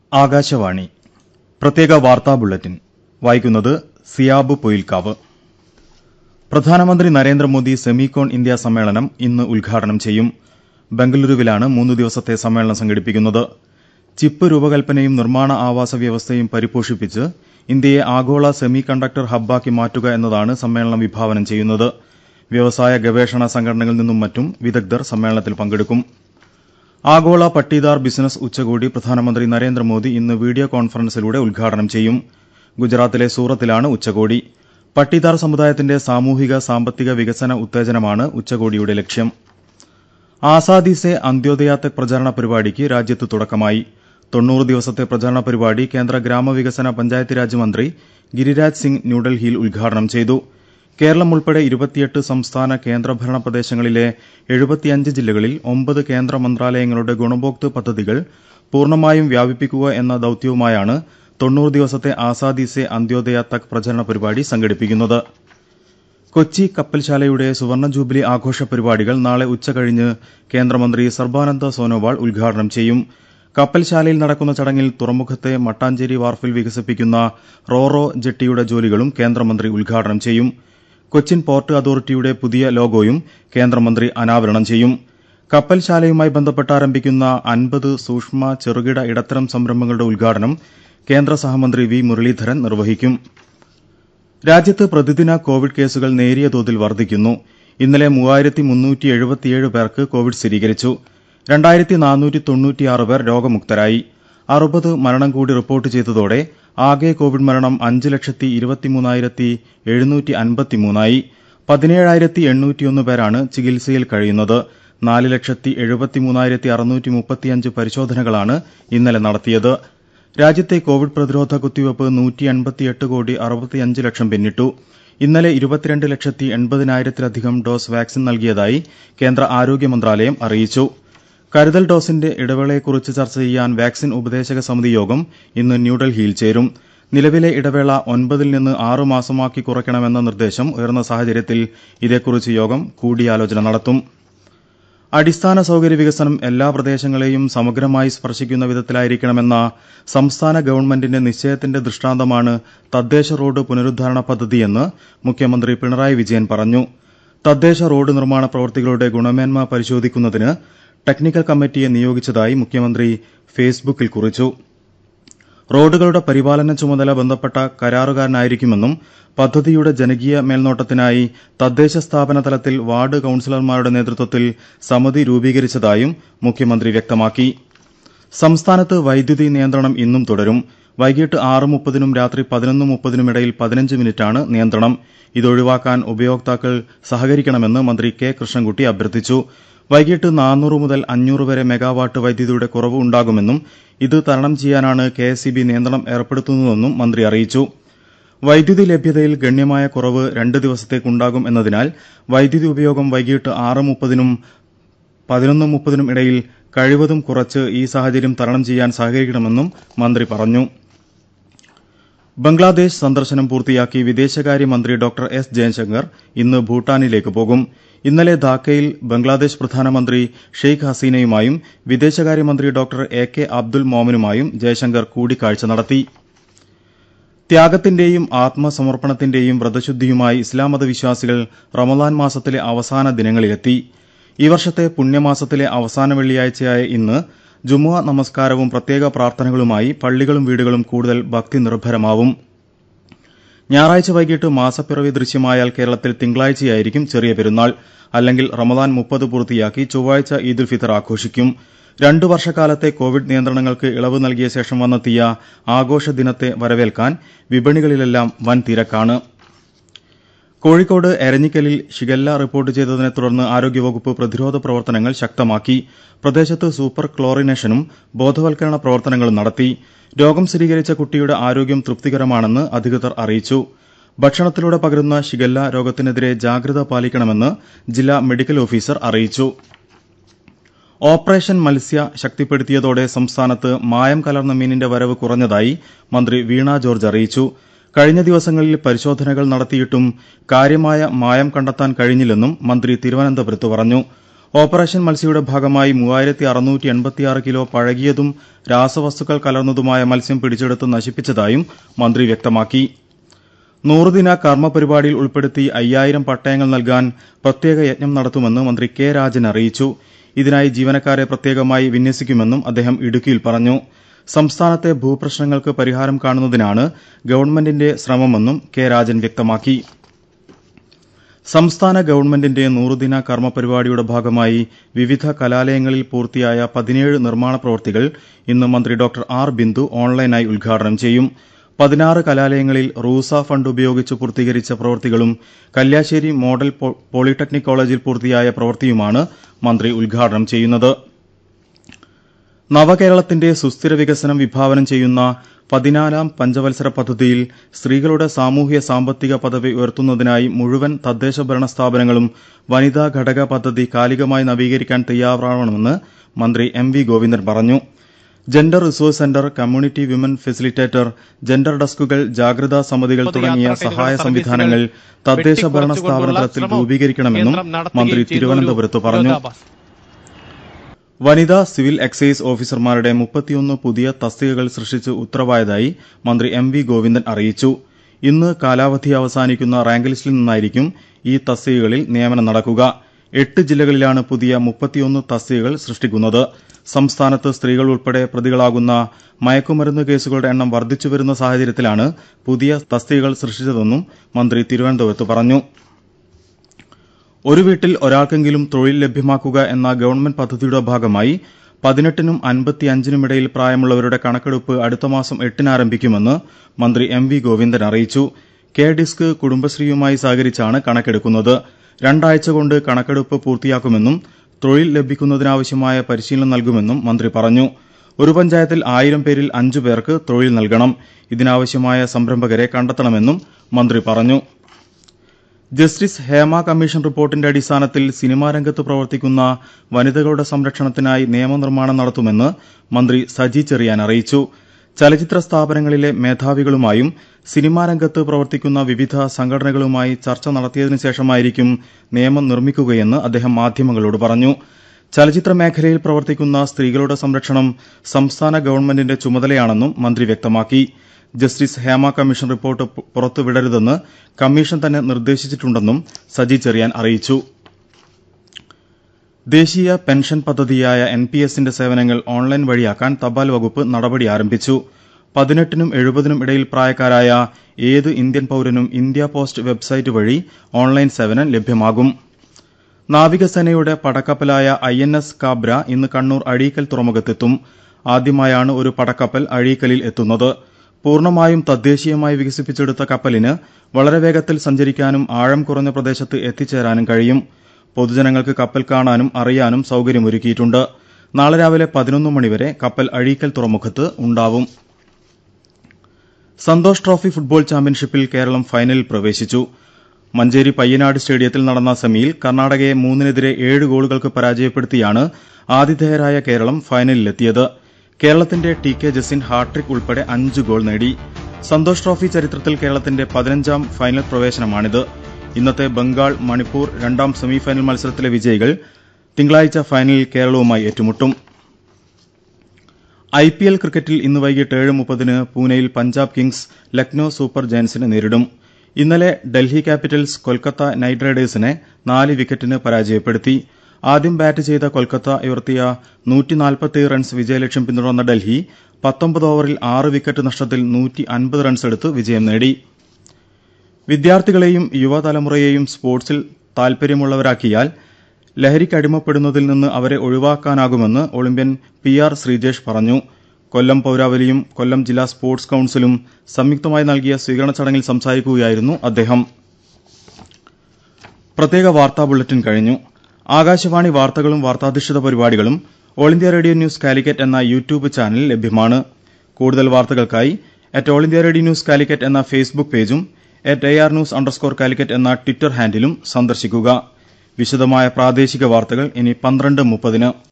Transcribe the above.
ആകാശവാണി പ്രത്യേക വാർത്താ ബുള്ളറ്റിൻ വായിക്കുന്നത് സിയാബ് പൊയിൽക്കാവ് പ്രധാനമന്ത്രി നരേന്ദ്രമോദി സെമികോൺ ഇന്ത്യ സമ്മേളനം ഇന്ന് ഉദ്ഘാടനം ചെയ്യും ബംഗളൂരുവിലാണ് മൂന്ന് ദിവസത്തെ സമ്മേളനം സംഘടിപ്പിക്കുന്നത് ചിപ്പ് രൂപകൽപ്പനയും നിർമ്മാണ ആവാസ വ്യവസ്ഥയും പരിപോഷിപ്പിച്ച് ഇന്ത്യയെ ആഗോള സെമി കണ്ടക്ടർ ഹബ്ബാക്കി മാറ്റുക എന്നതാണ് സമ്മേളനം വിഭാവനം ചെയ്യുന്നത് വ്യവസായ ഗവേഷണ സംഘടനകളിൽ നിന്നും മറ്റും വിദഗ്ധർ സമ്മേളനത്തിൽ പങ്കെടുക്കും ആഗോള പട്ടീദാർ ബിസിനസ് ഉച്ചകോടി പ്രധാനമന്ത്രി നരേന്ദ്രമോദി ഇന്ന് വീഡിയോ കോൺഫറൻസിലൂടെ ഉദ്ഘാടനം ചെയ്യും ഗുജറാത്തിലെ സൂറത്തിലാണ് ഉച്ചകോടി പട്ടീദാർ സമുദായത്തിന്റെ സാമൂഹിക സാമ്പത്തിക വികസന ഉത്തേജനമാണ് ഉച്ചകോടിയുടെ ലക്ഷ്യം ആസാദി സെ അന്ത്യോദയ തക് പ്രചാരണ പരിപാടിക്ക് രാജ്യത്ത് തുടക്കമായി തൊണ്ണൂറ് ദിവസത്തെ പ്രചാരണ പരിപാടി കേന്ദ്ര ഗ്രാമവികസന പഞ്ചായത്ത് രാജ് മന്ത്രി ഗിരിരാജ് സിംഗ് ന്യൂഡൽഹിയിൽ ഉദ്ഘാടനം ചെയ്തു കേരളം ഉൾപ്പെടെ ഇരുപത്തിയെട്ട് സംസ്ഥാന കേന്ദ്രഭരണ പ്രദേശങ്ങളിലെ എഴുപത്തിയഞ്ച് ജില്ലകളിൽ ഒമ്പത് കേന്ദ്ര മന്ത്രാലയങ്ങളുടെ ഗുണഭോക്തൃ പദ്ധതികൾ പൂർണ്ണമായും വ്യാപിപ്പിക്കുക എന്ന ദൌത്യവുമായാണ് തൊണ്ണൂറ് ദിവസത്തെ ആസാദി സെ അന്ത്യോദയ തക് പ്രചരണ പരിപാടി സംഘടിപ്പിക്കുന്നത് കൊച്ചി കപ്പൽശാലയുടെ സുവർണ ജൂബിലി ആഘോഷ പരിപാടികൾ നാളെ ഉച്ചകഴിഞ്ഞ് കേന്ദ്രമന്ത്രി സർബാനന്ദ സോനോവാൾ ഉദ്ഘാടനം ചെയ്യും കപ്പൽശാലയിൽ നടക്കുന്ന ചടങ്ങിൽ തുറമുഖത്തെ മട്ടാഞ്ചേരി വാർഫിൽ വികസിപ്പിക്കുന്ന റോറോ ജെട്ടിയുടെ ജോലികളും കേന്ദ്രമന്ത്രി ഉദ്ഘാടനം ചെയ്യും കൊച്ചിൻ പോർട്ട് അതോറിറ്റിയുടെ പുതിയ ലോഗോയും കേന്ദ്രമന്ത്രി അനാവരണം ചെയ്യും കപ്പൽശാലയുമായി ബന്ധപ്പെട്ട് ആരംഭിക്കുന്ന അൻപത് സൂക്ഷ്മ ചെറുകിട ഇടത്തരം സംരംഭങ്ങളുടെ ഉദ്ഘാടനം കേന്ദ്ര സഹമന്ത്രി വി മുരളീധരൻ നിർവഹിക്കും രാജ്യത്ത് പ്രതിദിന കോവിഡ് കേസുകൾ നേരിയ തോതിൽ വർദ്ധിക്കുന്നു ഇന്നലെ മൂവായിരത്തി മുന്നൂറ്റി എഴുപത്തിയേഴ് പേർക്ക് കോവിഡ് സ്ഥിരീകരിച്ചു രണ്ടായിരത്തി നാനൂറ്റി തൊണ്ണൂറ്റിയാറ് പേർ രോഗമുക്തരായി അറുപത് മരണം കൂടി റിപ്പോർട്ട് ചെയ്തതോടെ ആകെ കോവിഡ് മരണം അഞ്ച് ലക്ഷത്തി ഇരുപത്തിമൂന്നായിരത്തി എഴുന്നൂറ്റി അൻപത്തിമൂന്നായി പതിനേഴായിരത്തി എണ്ണൂറ്റിയൊന്ന് പേരാണ് ചികിത്സയിൽ കഴിയുന്നത് നാല് ലക്ഷത്തി എഴുപത്തിമൂന്നായിരത്തി അറുന്നൂറ്റി മുപ്പത്തിയഞ്ച് പരിശോധനകളാണ് ഇന്നലെ നടത്തിയത് രാജ്യത്തെ കോവിഡ് പ്രതിരോധ കുത്തിവയ്പ് നൂറ്റി അൻപത്തിയെട്ട് കോടി അറുപത്തിയഞ്ച് ലക്ഷം പിന്നിട്ടു ഇന്നലെ ഇരുപത്തിരണ്ട് ലക്ഷത്തി എൺപതിനായിരത്തിലധികം ഡോസ് വാക്സിൻ നൽകിയതായി കേന്ദ്ര ആരോഗ്യ മന്ത്രാലയം അറിയിച്ചു കരുതൽ ഡോസിന്റെ ഇടവേളയെക്കുറിച്ച് ചർച്ച ചെയ്യാൻ വാക്സിൻ ഉപദേശക സമിതി യോഗം ഇന്ന് ന്യൂഡൽഹിയിൽ ചേരും നിലവിലെ ഇടവേള ഒൻപതിൽ നിന്ന് ആറ് മാസമാക്കി കുറയ്ക്കണമെന്ന നിർദ്ദേശം ഉയർന്ന സാഹചര്യത്തിൽ ഇതേക്കുറിച്ച് യോഗം കൂടിയാലോചന നടത്തും അടിസ്ഥാന സൌകര്യ വികസനം എല്ലാ പ്രദേശങ്ങളെയും സമഗ്രമായി സ്പർശിക്കുന്ന വിധത്തിലായിരിക്കണമെന്ന സംസ്ഥാന ഗവൺമെന്റിന്റെ നിശ്ചയത്തിന്റെ ദൃഷ്ടാന്തമാണ് തദ്ദേശ റോഡ് പുനരുദ്ധാരണ പദ്ധതിയെന്ന് മുഖ്യമന്ത്രി പിണറായി വിജയൻ പറഞ്ഞു തദ്ദേശ റോഡ് നിർമ്മാണ പ്രവൃത്തികളുടെ ഗുണമേന്മ പരിശോധിക്കുന്നതിന് ടെക്നിക്കൽ കമ്മിറ്റിയെ നിയോഗിച്ചതായി മുഖ്യമന്ത്രി ഫേസ്ബുക്കിൽ കുറിച്ചു റോഡുകളുടെ പരിപാലന ചുമതല ബന്ധപ്പെട്ട കരാറുകാരനായിരിക്കുമെന്നും പദ്ധതിയുടെ ജനകീയ മേൽനോട്ടത്തിനായി തദ്ദേശ സ്ഥാപന തലത്തിൽ വാർഡ് കൌൺസിലർമാരുടെ നേതൃത്വത്തിൽ സമിതി രൂപീകരിച്ചതായും മുഖ്യമന്ത്രി വ്യക്തമാക്കി സംസ്ഥാനത്ത് വൈദ്യുതി നിയന്ത്രണം ഇന്നും തുടരും വൈകിട്ട് ആറ് മുപ്പതിനും രാത്രി പതിനൊന്ന് മുപ്പതിനും ഇടയിൽ പതിനഞ്ച് മിനിറ്റാണ് നിയന്ത്രണം ഇതൊഴിവാക്കാൻ ഉപയോക്താക്കൾ സഹകരിക്കണമെന്ന് മന്ത്രി കെ കൃഷ്ണൻകുട്ടി അഭ്യർത്ഥിച്ചു വൈകിട്ട് നാനൂറ് മുതൽ അഞ്ഞൂറ് വരെ മെഗാവാട്ട് വൈദ്യുതിയുടെ കുറവ് ഉണ്ടാകുമെന്നും ഇത് തരണം ചെയ്യാനാണ് കെ എസ് ഇ ബി നിയന്ത്രണം ഏർപ്പെടുത്തുന്നതെന്നും മന്ത്രി അറിയിച്ചു വൈദ്യുതി ലഭ്യതയിൽ ഗണ്യമായ കുറവ് രണ്ട് ദിവസത്തേക്കുണ്ടാകും എന്നതിനാൽ വൈദ്യുതി ഉപയോഗം വൈകിട്ട് ആറ് മുപ്പതിനും പതിനൊന്ന് മുപ്പതിനും ഇടയിൽ കഴിവതും കുറച്ച് ഈ സാഹചര്യം തരണം ചെയ്യാൻ സഹകരിക്കണമെന്നും മന്ത്രി പറഞ്ഞു ബംഗ്ലാദേശ് സന്ദർശനം പൂർത്തിയാക്കി വിദേശകാര്യമന്ത്രി ഡോക്ടർ എസ് ജയശങ്കർ ഇന്ന് ഭൂട്ടാനിലേക്ക് പോകും ഇന്നലെ ധാക്കയിൽ ബംഗ്ലാദേശ് പ്രധാനമന്ത്രി ഷെയ്ഖ് ഹസീനയുമായും വിദേശകാര്യമന്ത്രി ഡോക്ടർ എ കെ അബ്ദുൽ മോമനുമായും ജയശങ്കർ കൂടിക്കാഴ്ച നടത്തി ത്യാഗത്തിന്റെയും ആത്മസമർപ്പണത്തിന്റെയും വ്രതശുദ്ധിയുമായി ഇസ്ലാം മതവിശ്വാസികൾ റമദാൻ മാസത്തിലെ അവസാന ദിനങ്ങളിലെത്തി ഈ വർഷത്തെ പുണ്യമാസത്തിലെ അവസാന വെള്ളിയാഴ്ചയായ ഇന്ന് ജുമുഅ നമസ്കാരവും പ്രത്യേക പ്രാർത്ഥനകളുമായി പള്ളികളും വീടുകളും കൂടുതൽ ഭക്തി നിർഭരമാവും ഞായറാഴ്ച വൈകിട്ട് മാസപ്പിറവി ദൃശ്യമായാൽ കേരളത്തിൽ തിങ്കളാഴ്ചയായിരിക്കും ചെറിയ പെരുന്നാൾ അല്ലെങ്കിൽ റമദാൻ മുപ്പത് പൂർത്തിയാക്കി ചൊവ്വാഴ്ച ഈദുൽ ഫിത്തർ ആഘോഷിക്കും രണ്ടു വർഷക്കാലത്തെ കോവിഡ് നിയന്ത്രണങ്ങൾക്ക് ഇളവ് നൽകിയ ശേഷം വന്നെത്തിയ ആഘോഷ ദിനത്തെ വരവേൽക്കാൻ വിപണികളിലെല്ലാം വൻ തിരക്കാണ് കോഴിക്കോട് എരഞ്ഞിക്കലിൽ ഷിഗല്ല റിപ്പോർട്ട് ചെയ്തതിനെ തുടർന്ന് ആരോഗ്യവകുപ്പ് പ്രതിരോധ പ്രവർത്തനങ്ങൾ ശക്തമാക്കി പ്രദേശത്ത് സൂപ്പർ ക്ലോറിനേഷനും ബോധവൽക്കരണ പ്രവർത്തനങ്ങളും നടത്തി രോഗം സ്ഥിരീകരിച്ച കുട്ടിയുടെ ആരോഗ്യം തൃപ്തികരമാണെന്ന് അധികൃതർ അറിയിച്ചു ഭക്ഷണത്തിലൂടെ പകരുന്ന ഷിഗല്ല രോഗത്തിനെതിരെ ജാഗ്രത പാലിക്കണമെന്ന് ജില്ലാ മെഡിക്കൽ ഓഫീസർ അറിയിച്ചു ഓപ്പറേഷൻ മത്സ്യ ശക്തിപ്പെടുത്തിയതോടെ സംസ്ഥാനത്ത് മായം കലർന്ന മീനിന്റെ വരവ് കുറഞ്ഞതായി മന്ത്രി വീണ ജോർജ് അറിയിച്ചു കഴിഞ്ഞ ദിവസങ്ങളിൽ പരിശോധനകൾ നടത്തിയിട്ടും കാര്യമായ മായം കണ്ടെത്താൻ കഴിഞ്ഞില്ലെന്നും മന്ത്രി തിരുവനന്തപുരത്ത് പറഞ്ഞു ഓപ്പറേഷൻ മത്സ്യയുടെ ഭാഗമായി മൂവായിരത്തി അറുന്നൂറ്റി എൺപത്തിയാറ് കിലോ പഴകിയതും രാസവസ്തുക്കൾ കലർന്നതുമായ മത്സ്യം പിടിച്ചെടുത്ത് നശിപ്പിച്ചതായും മന്ത്രി വ്യക്തമാക്കി നൂറുദിന കർമ്മ പരിപാടിയിൽ ഉൾപ്പെടുത്തി അയ്യായിരം പട്ടയങ്ങൾ നൽകാൻ പ്രത്യേക യജ്ഞം നടത്തുമെന്ന് മന്ത്രി കെ രാജൻ അറിയിച്ചു ഇതിനായി ജീവനക്കാരെ പ്രത്യേകമായി വിന്യസിക്കുമെന്നും അദ്ദേഹം ഇടുക്കിയിൽ പറഞ്ഞു സംസ്ഥാനത്തെ ഭൂപ്രശ്നങ്ങൾക്ക് പരിഹാരം കാണുന്നതിനാണ് ഗവൺമെന്റിന്റെ ശ്രമമെന്നും കെ രാജൻ വ്യക്തമാക്കി സംസ്ഥാന ഗവൺമെന്റിന്റെ നൂറുദിന കർമ്മ പരിപാടിയുടെ ഭാഗമായി വിവിധ കലാലയങ്ങളിൽ പൂർത്തിയായ പതിനേഴ് നിർമ്മാണ പ്രവൃത്തികൾ ഇന്ന് മന്ത്രി ഡോക്ടർ ആർ ബിന്ദു ഓൺലൈനായി ഉദ്ഘാടനം ചെയ്യും പതിനാറ് കലാലയങ്ങളിൽ റൂസ ഫണ്ട് ഉപയോഗിച്ച് പൂർത്തീകരിച്ച പ്രവൃത്തികളും കല്യാശ്ശേരി മോഡൽ പോളിടെക്നിക് കോളേജിൽ പൂർത്തിയായ പ്രവൃത്തിയുമാണ് മന്ത്രി ഉദ്ഘാടനം ചെയ്യുന്നത് നവകേരളത്തിന്റെ സുസ്ഥിര വികസനം വിഭാവനം ചെയ്യുന്ന പതിനാലാം പഞ്ചവത്സര പദ്ധതിയിൽ സ്ത്രീകളുടെ സാമൂഹ്യ സാമ്പത്തിക പദവി ഉയർത്തുന്നതിനായി മുഴുവൻ തദ്ദേശ ഭരണ സ്ഥാപനങ്ങളും വനിതാ ഘടക പദ്ധതി കാലികമായി നവീകരിക്കാൻ തയ്യാറാവണമെന്ന് മന്ത്രി എം വി ഗോവിന്ദൻ പറഞ്ഞു gender resource centre community women facilitator gender ഡെസ്കുകൾ ജാഗ്രതാ സമിതികൾ തുടങ്ങിയ സഹായ സംവിധാനങ്ങൾ തദ്ദേശ ഭരണ സ്ഥാപന തലത്തിൽ രൂപീകരിക്കണമെന്നും മന്ത്രി തിരുവനന്തപുരത്ത് പറഞ്ഞു വനിതാ സിവിൽ എക്സൈസ് ഓഫീസർമാരുടെ മുപ്പത്തിയൊന്ന് പുതിയ തസ്തികകൾ സൃഷ്ടിച്ച് ഉത്തരവായതായി മന്ത്രി എം വി ഗോവിന്ദൻ അറിയിച്ചു ഇന്ന് കാലാവധി അവസാനിക്കുന്ന റാങ്ക് ലിസ്റ്റിൽ നിന്നായിരിക്കും ഈ തസ്തികകളിൽ നിയമനം നടക്കുക എട്ട് ജില്ലകളിലാണ് പുതിയ മുപ്പത്തിയൊന്ന് തസ്തികകൾ സൃഷ്ടിക്കുന്നത് സംസ്ഥാനത്ത് സ്ത്രീകൾ ഉൾപ്പെടെ പ്രതികളാകുന്ന മയക്കുമരുന്ന് കേസുകളുടെ എണ്ണം വർദ്ധിച്ചുവരുന്ന സാഹചര്യത്തിലാണ് പുതിയ തസ്തികകൾ സൃഷ്ടിച്ചതെന്നും മന്ത്രി തിരുവനന്തപുരത്ത് പറഞ്ഞു ഒരു വീട്ടിൽ ഒരാൾക്കെങ്കിലും തൊഴിൽ ലഭ്യമാക്കുക എന്ന ഗവൺമെന്റ് പദ്ധതിയുടെ ഭാഗമായി പതിനെട്ടിനും അൻപത്തിയഞ്ചിനുമിടയിൽ പ്രായമുള്ളവരുടെ കണക്കെടുപ്പ് അടുത്ത മാസം എട്ടിന് ആരംഭിക്കുമെന്ന് മന്ത്രി എം വി ഗോവിന്ദൻ അറിയിച്ചു കെ ഡിസ്ക് കുടുംബശ്രീയുമായി സഹകരിച്ചാണ് കണക്കെടുക്കുന്നത് രണ്ടാഴ്ച കൊണ്ട് കണക്കെടുപ്പ് പൂർത്തിയാക്കുമെന്നും തൊഴിൽ ലഭിക്കുന്നതിനാവശ്യമായ പരിശീലനം നൽകുമെന്നും മന്ത്രി പറഞ്ഞു ഒരു പഞ്ചായത്തിൽ ആയിരം പേരിൽ അഞ്ചു പേർക്ക് തൊഴിൽ നൽകണം ഇതിനാവശ്യമായ സംരംഭകരെ കണ്ടെത്തണമെന്നും മന്ത്രി പറഞ്ഞു ജസ്റ്റിസ് ഹേമ കമ്മീഷൻ റിപ്പോർട്ടിന്റെ അടിസ്ഥാനത്തിൽ സിനിമാ രംഗത്ത് പ്രവർത്തിക്കുന്ന വനിതകളുടെ സംരക്ഷണത്തിനായി നിയമനിർമ്മാണം നടത്തുമെന്ന് മന്ത്രി സജി ചെറിയാൻ അറിയിച്ചു ചലച്ചിത്ര സ്ഥാപനങ്ങളിലെ മേധാവികളുമായും സിനിമാ രംഗത്ത് പ്രവർത്തിക്കുന്ന വിവിധ സംഘടനകളുമായി ചർച്ച നടത്തിയതിനു ശേഷമായിരിക്കും നിയമം നിർമ്മിക്കുകയെന്ന് അദ്ദേഹം മാധ്യമങ്ങളോട് പറഞ്ഞു ചലച്ചിത്ര മേഖലയിൽ പ്രവർത്തിക്കുന്ന സ്ത്രീകളുടെ സംരക്ഷണം സംസ്ഥാന ഗവൺമെന്റിന്റെ ചുമതലയാണെന്നും മന്ത്രി വ്യക്തമാക്കി ജസ്റ്റിസ് ഹേമ കമ്മീഷൻ റിപ്പോർട്ട് പുറത്തുവിടരുതെന്ന് കമ്മീഷൻ തന്നെ നിർദ്ദേശിച്ചിട്ടുണ്ടെന്നും സജി ചെറിയാൻ അറിയിച്ചു ദേശീയ പെൻഷൻ പദ്ധതിയായ എൻ പി എസിന്റെ സേവനങ്ങൾ ഓൺലൈൻ വഴിയാക്കാൻ തപാൽ വകുപ്പ് നടപടി ആരംഭിച്ചു പതിനെട്ടിനും എഴുപതിനും ഇടയിൽ പ്രായക്കാരായ ഏത് ഇന്ത്യൻ പൌരനും ഇന്ത്യ പോസ്റ്റ് വെബ്സൈറ്റ് വഴി ഓൺലൈൻ സേവനം ലഭ്യമാകും നാവികസേനയുടെ പടക്കപ്പലായ ഐ എൻ എസ് കാബ്ര ഇന്ന് കണ്ണൂർ അഴീക്കൽ തുറമുഖത്തെത്തും ആദ്യമായാണ് ഒരു പടക്കപ്പൽ അഴീക്കലിൽ എത്തുന്നത് പൂർണ്ണമായും തദ്ദേശീയമായി വികസിപ്പിച്ചെടുത്ത കപ്പലിന് വളരെ വേഗത്തിൽ സഞ്ചരിക്കാനും ആഴം കുറഞ്ഞ പ്രദേശത്ത് എത്തിച്ചേരാനും കഴിയും പൊതുജനങ്ങൾക്ക് കപ്പൽ കാണാനും അറിയാനും സൌകര്യമൊരുക്കിയിട്ടുണ്ട് നാളെ രാവിലെ പതിനൊന്ന് മണിവരെ കപ്പൽ അഴീക്കൽ തുറമുഖത്ത് ഉണ്ടാവും സന്തോഷ് ട്രോഫി ഫുട്ബോൾ ചാമ്പ്യൻഷിപ്പിൽ കേരളം ഫൈനലിൽ പ്രവേശിച്ചു മഞ്ചേരി പയ്യനാട് സ്റ്റേഡിയത്തിൽ നടന്ന സെമിയിൽ കർണാടകയെ മൂന്നിനെതിരെ ഏഴ് ഗോളുകൾക്ക് പരാജയപ്പെടുത്തിയാണ് ആതിഥേയരായ കേരളം ഫൈനലിലെത്തിയത് കേരളത്തിന്റെ ടി കെ ജസിൻ ഹാട്രിക് ഉൾപ്പെടെ അഞ്ച് ഗോൾ നേടി സന്തോഷ് ട്രോഫി ചരിത്രത്തിൽ കേരളത്തിന്റെ പതിനഞ്ചാം ഫൈനൽ പ്രവേശനമാണിത് ഇന്നത്തെ ബംഗാൾ മണിപ്പൂർ രണ്ടാം സെമിഫൈനൽ മത്സരത്തിലെ വിജയികൾ തിങ്കളാഴ്ച ഫൈനലിൽ കേരളവുമായി ഏറ്റുമുട്ടും ഐ പി എൽ ക്രിക്കറ്റിൽ ഇന്ന് വൈകിട്ട് ഏഴ് മുപ്പതിന് പൂനെയിൽ പഞ്ചാബ് കിങ്സ് ലക്നൌ സൂപ്പർ ജയന്റ്സിനെ നേരിടും ഇന്നലെ ഡൽഹി ക്യാപിറ്റൽസ് കൊൽക്കത്ത നൈറ്റ് റൈഡേഴ്സിനെ നാല് വിക്കറ്റിന് പരാജയപ്പെടുത്തി ആദ്യം ബാറ്റ് ചെയ്ത കൊൽക്കത്ത ഉയർത്തിയ റൺസ് വിജയലക്ഷ്യം പിന്തുടർന്ന ഡൽഹി പത്തൊമ്പത് ഓവറിൽ ആറ് വിക്കറ്റ് നഷ്ടത്തിൽ നൂറ്റി അൻപത് റൺസ് എടുത്ത് വിജയം നേടി വിദ്യാർത്ഥികളെയും യുവതലമുറയെയും സ്പോർട്സിൽ താൽപര്യമുള്ളവരാക്കിയാൽ ലഹരിക്ക് അടിമപ്പെടുന്നതിൽ നിന്ന് അവരെ ഒഴിവാക്കാനാകുമെന്ന് ഒളിമ്പ്യൻ പി ആർ ശ്രീജേഷ് പറഞ്ഞു കൊല്ലം പൌരാവലിയും കൊല്ലം ജില്ലാ സ്പോർട്സ് കൌൺസിലും സംയുക്തമായി നൽകിയ സ്വീകരണ ചടങ്ങിൽ സംസാരിക്കുകയായിരുന്നു അദ്ദേഹം പ്രത്യേക വാർത്താ ബുള്ളറ്റിൻ കഴിഞ്ഞു ആകാശവാണി വാർത്തകളും വാർത്താധിഷ്ഠിത പരിപാടികളും All India Radio News Calicut എന്ന യൂട്യൂബ് ചാനലിൽ ലഭ്യമാണ് കൂടുതൽ വാർത്തകൾക്കായി at All India Radio News Calicut എന്ന ഫേസ്ബുക്ക് പേജും at A R news underscore Calicut എന്ന ട്വിറ്റർ ഹാൻഡിലും സന്ദർശിക്കുക വിശദമായ പ്രാദേശിക വാർത്തകൾ ഇനി പന്ത്രണ്ട് മുപ്പതിന്